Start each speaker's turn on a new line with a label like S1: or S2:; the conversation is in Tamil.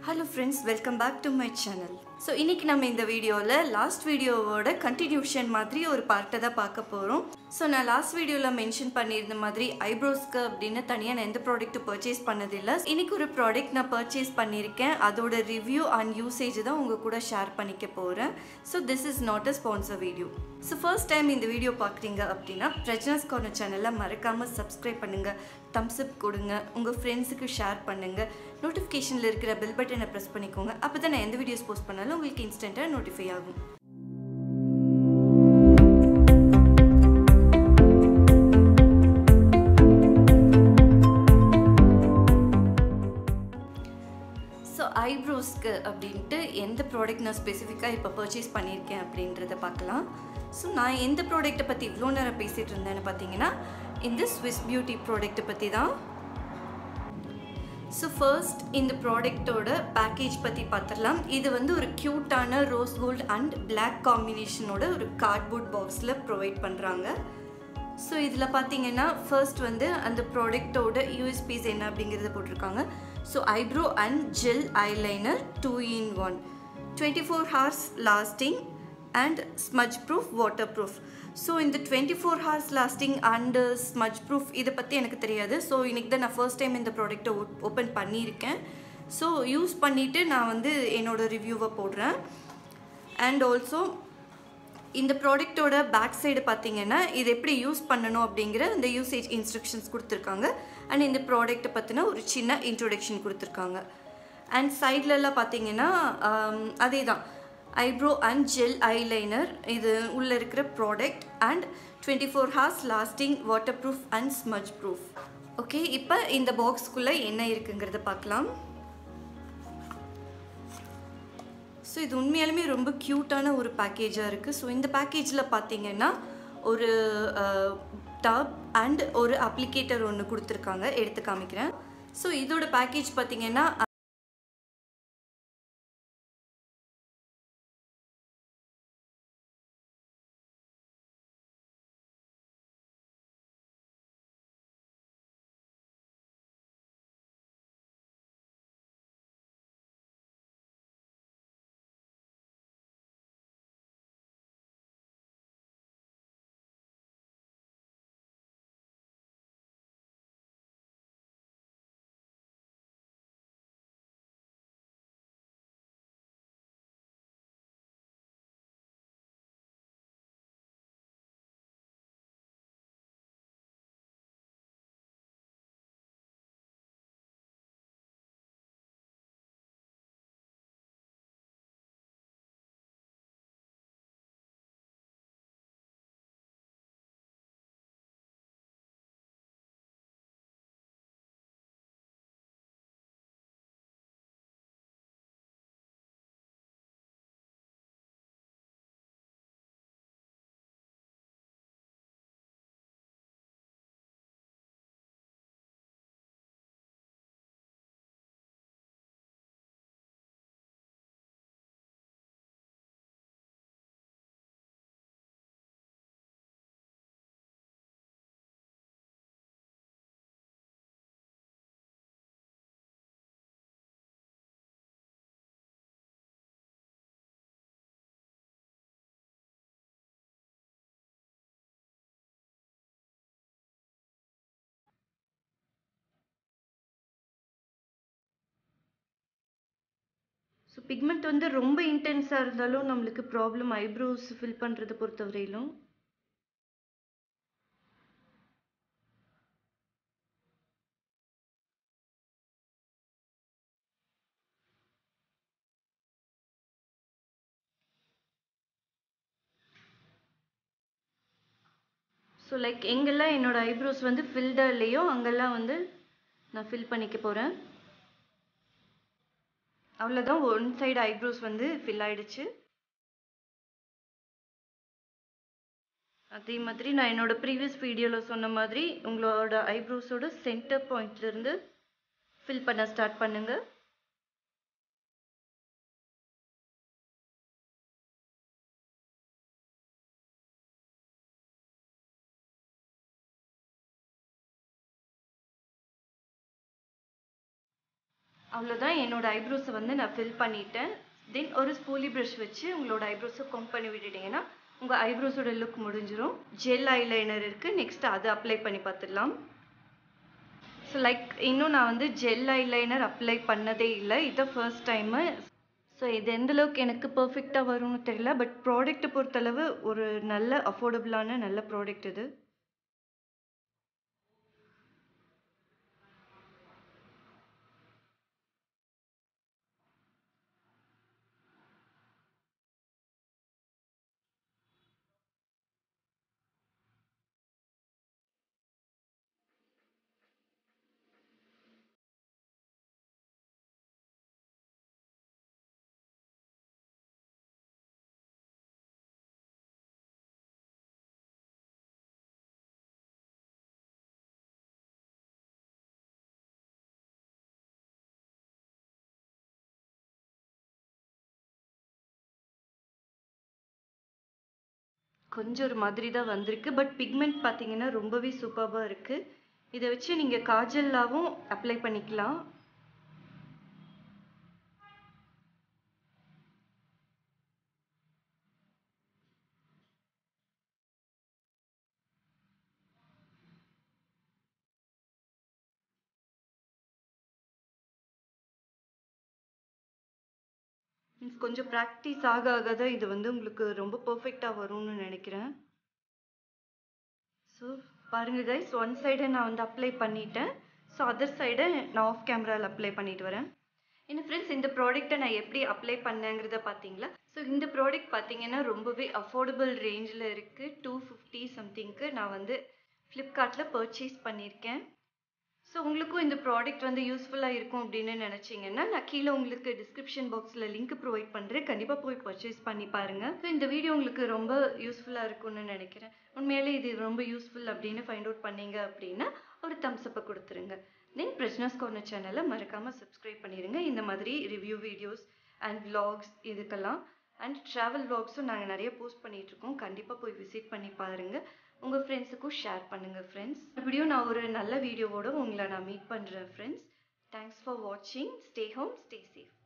S1: hello friends welcome back to my channel so இன்றைக்கி நம்ம இந்த வீடியோவில் லாஸ்ட் வீடியோவோட கண்டினியூஷன் மாதிரி ஒரு பார்ட்டை தான் பார்க்க போகிறோம் ஸோ நான் லாஸ்ட் வீடியோவில் மென்ஷன் பண்ணியிருந்த மாதிரி ஐப்ரோஸ்க்கு அப்படின்னு தனியாக நான் எந்த ப்ராடக்ட்டும் பர்ச்சேஸ் பண்ணதில்லை இன்னைக்கு ஒரு ப்ராடக்ட் நான் பர்ச்சேஸ் பண்ணியிருக்கேன் அதோட ரிவ்யூ அண்ட் யூசேஜ் தான் உங்கள் கூட ஷேர் பண்ணிக்க போகிறேன் so this is not a sponsor video so first time இந்த வீடியோ பார்க்குறீங்க அப்படின்னா பிரஜ்னாஸ் கார்னர் சேனலை மறக்காமல் சப்ஸ்கிரைப் பண்ணுங்கள் தம்ஸ் அப் கொடுங்க உங்கள் ஃப்ரெண்ட்ஸுக்கு ஷேர் பண்ணுங்கள் நோட்டிஃபிகேஷனில் இருக்கிற பெல் பட்டனை ப்ரெஸ் பண்ணிக்கோங்க அப்போ தான் நான் எந்த வீடியோஸ் போஸ்ட் பண்ணாலும் உங்களுக்கு இன்ஸ்டண்ட்டாக நோட்டிஃபை ஆகும் ஸோ ஐப்ரோஸ்க்கு அப்படின்ட்டு எந்த ப்ராடக்ட் நான் ஸ்பெசிஃபிக்காக இப்போ பர்ச்சேஸ் பண்ணியிருக்கேன் அப்படின்றத பார்க்கலாம் ஸோ நான் எந்த ப்ராடக்ட்டை பற்றி இவ்வளோ நேரம் பேசிகிட்டு இருந்தேன்னு பார்த்தீங்கன்னா இந்த ஸ்விஸ் பியூட்டி ப்ராடக்ட்டை பற்றி தான் ஸோ ஃபர்ஸ்ட் இந்த ப்ராடக்டோட பேக்கேஜ் பற்றி பார்த்துடலாம் இது வந்து ஒரு க்யூட்டான ரோஸ் கோல்ட் அண்ட் பிளாக் காம்பினேஷனோட ஒரு கார்ட்போர்ட் பாக்ஸில் ப்ரொவைட் பண்ணுறாங்க ஸோ இதில் பார்த்தீங்கன்னா ஃபர்ஸ்ட் வந்து அந்த ப்ராடக்டோட யூஎஸ்பிஸ் என்ன அப்படிங்கிறத போட்டிருக்காங்க so eyebrow and gel eyeliner two in one twenty four hours lasting and smudge proof water proof so இந்த twenty four hours lasting and smudge proof இதை பற்றி எனக்கு தெரியாது ஸோ இன்றைக்கி தான் நான் ஃபர்ஸ்ட் டைம் இந்த ப்ராடக்ட்டை ஓப்பன் பண்ணியிருக்கேன் ஸோ யூஸ் பண்ணிவிட்டு நான் வந்து என்னோடய ரிவ்யூவை போடுறேன் அண்ட் ஆல்சோ இந்த ப்ராடக்டோட பேக் சைடு பார்த்தீங்கன்னா இது எப்படி யூஸ் பண்ணணும் அப்படிங்கிற இந்த யூசேஜ் இன்ஸ்ட்ரக்ஷன்ஸ் கொடுத்துருக்காங்க அண்ட் இந்த ப்ராடக்ட்டை பற்றின ஒரு சின்ன இன்ட்ரொடக்ஷன் கொடுத்துருக்காங்க அண்ட் சைட்லலாம் பார்த்தீங்கன்னா அதே தான் ஐப்ரோ அண்ட் ஜெல் ஐலைனர் இது உள்ளே இருக்கிற product and twenty four hours lasting water proof and smudge proof okay இப்போ இந்த பாக்ஸ்க்குள்ளே என்ன இருக்குங்கிறத பார்க்கலாம் ஸோ இது உண்மையாலுமே ரொம்ப க்யூட்டான ஒரு பேக்கேஜாக இருக்குது ஸோ இந்த பேக்கேஜில் பார்த்தீங்கன்னா ஒரு டப் அண்ட் ஒரு அப்ளிகேட்டர் ஒன்று கொடுத்துருக்காங்க எடுத்து காமிக்கிறேன் ஸோ இதோட பேக்கேஜ் பார்த்தீங்கன்னா ஸோ பிக்மெண்ட் வந்து ரொம்ப இன்டென்ஸாக இருந்தாலும் நம்மளுக்கு ப்ராப்ளம் ஐப்ரோஸ் ஃபில் பண்ணுறதை பொறுத்தவரையிலும் ஸோ லைக் எங்கெல்லாம் என்னோடய ஐப்ரோஸ் வந்து ஃபில்டாக இல்லையோ அங்கெல்லாம் வந்து நான் ஃபில் பண்ணிக்க போகிறேன் அவ்வளோதான் ஒன் சைடு ஐப்ரோஸ் வந்து ஃபில் ஆயிடுச்சு அதே மாதிரி நான் என்னோட ப்ரீவியஸ் வீடியோவில் சொன்ன மாதிரி உங்களோட ஐப்ரோஸோட சென்டர் பாயிண்ட்லேருந்து ஃபில் பண்ண ஸ்டார்ட் பண்ணுங்கள் அவ்வளோதான் என்னோட ஐப்ரோஸை வந்து நான் ஃபில் பண்ணிட்டேன் தென் ஒரு ஸ்பூலி ப்ரஷ் வச்சு உங்களோட ஐப்ரோஸை கொம் பண்ணி விட்டுட்டீங்கன்னா உங்கள் ஐப்ரோஸோட லுக் முடிஞ்சிரும் ஜெல் ஐலைனர் இருக்குது நெக்ஸ்ட் அதை அப்ளை பண்ணி பார்த்துடலாம் ஸோ லைக் இன்னும் நான் வந்து ஜெல் ஐலைனர் அப்ளை பண்ணதே இல்லை இதான் ஃபர்ஸ்ட் டைமு ஸோ இது எந்த அளவுக்கு எனக்கு பர்ஃபெக்டாக வரும்னு தெரியல பட் ப்ராடக்ட்டை பொறுத்தளவு ஒரு நல்ல அஃபோர்டபுளான நல்ல ப்ராடக்ட் இது கொஞ்சம் ஒரு மாதிரி தான் வந்திருக்கு பட் பிக்மெண்ட் பார்த்தீங்கன்னா ரொம்பவே சூப்பராக இருக்குது இதை வச்சு நீங்கள் காஜல்லாவும் அப்ளை பண்ணிக்கலாம் Means கொஞ்சம் ப்ராக்டிஸ் ஆக ஆக தான் இது வந்து உங்களுக்கு ரொம்ப பர்ஃபெக்டாக வரும்னு நினைக்கிறேன் ஸோ பாருங்கள் கைஸ் ஒன் சைடை நான் வந்து அப்ளை பண்ணிட்டேன் ஸோ அதர் சைடை நான் ஆஃப் கேமராவில் அப்ளை பண்ணிட்டு வரேன் என்ன ஃப்ரெண்ட்ஸ் இந்த ப்ராடக்ட்டை நான் எப்படி அப்ளை பண்ணேங்கிறத பார்த்தீங்களா ஸோ இந்த ப்ராடக்ட் பார்த்தீங்கன்னா ரொம்பவே அஃபோர்டபுள் ரேஞ்சில் இருக்குது டூ ஃபிஃப்டி சம்திங்க்கு நான் வந்து ஃப்ளிப்கார்ட்டில் பர்ச்சேஸ் பண்ணியிருக்கேன் ஸோ உங்களுக்கும் இந்த ப்ராடக்ட் வந்து யூஸ்ஃபுல்லாக இருக்கும் அப்படின்னு நினச்சிங்கன்னா நான் கீழே உங்களுக்கு டிஸ்கிரிப்ஷன் பாக்ஸில் லிங்க் ப்ரொவைட் பண்ணுறேன் கண்டிப்பாக போய் பர்ச்சேஸ் பண்ணி பாருங்கள் ஸோ இந்த வீடியோ உங்களுக்கு ரொம்ப யூஸ்ஃபுல்லாக இருக்கும்னு நினைக்கிறேன் உண்மையிலே இது ரொம்ப யூஸ்ஃபுல் அப்படின்னு ஃபைண்ட் அவுட் பண்ணீங்க அப்படின்னா ஒரு தம்ஸ் அப்பை கொடுத்துருங்க தென் பிரஜ்னாஸ் கார்னர் சேனலை மறக்காமல் சப்ஸ்கிரைப் பண்ணிடுங்க இந்த மாதிரி ரிவ்யூ வீடியோஸ் அண்ட் vlogs இதுக்கெல்லாம் அண்ட் ட்ராவல் vlogsம் நாங்கள் நிறைய போஸ்ட் பண்ணிகிட்ருக்கோம் கண்டிப்பாக போய் விசிட் பண்ணி பாருங்கள் உங்கள் ஃப்ரெண்ட்ஸுக்கும் ஷேர் பண்ணுங்கள் ஃப்ரெண்ட்ஸ் மறுபடியும் நான் ஒரு நல்ல வீடியோவோட உங்களை நான் மீட் பண்ணுறேன் ஃப்ரெண்ட்ஸ் தேங்க்ஸ் ஃபார் வாட்சிங் ஸ்டே ஹோம் ஸ்டே சேஃப்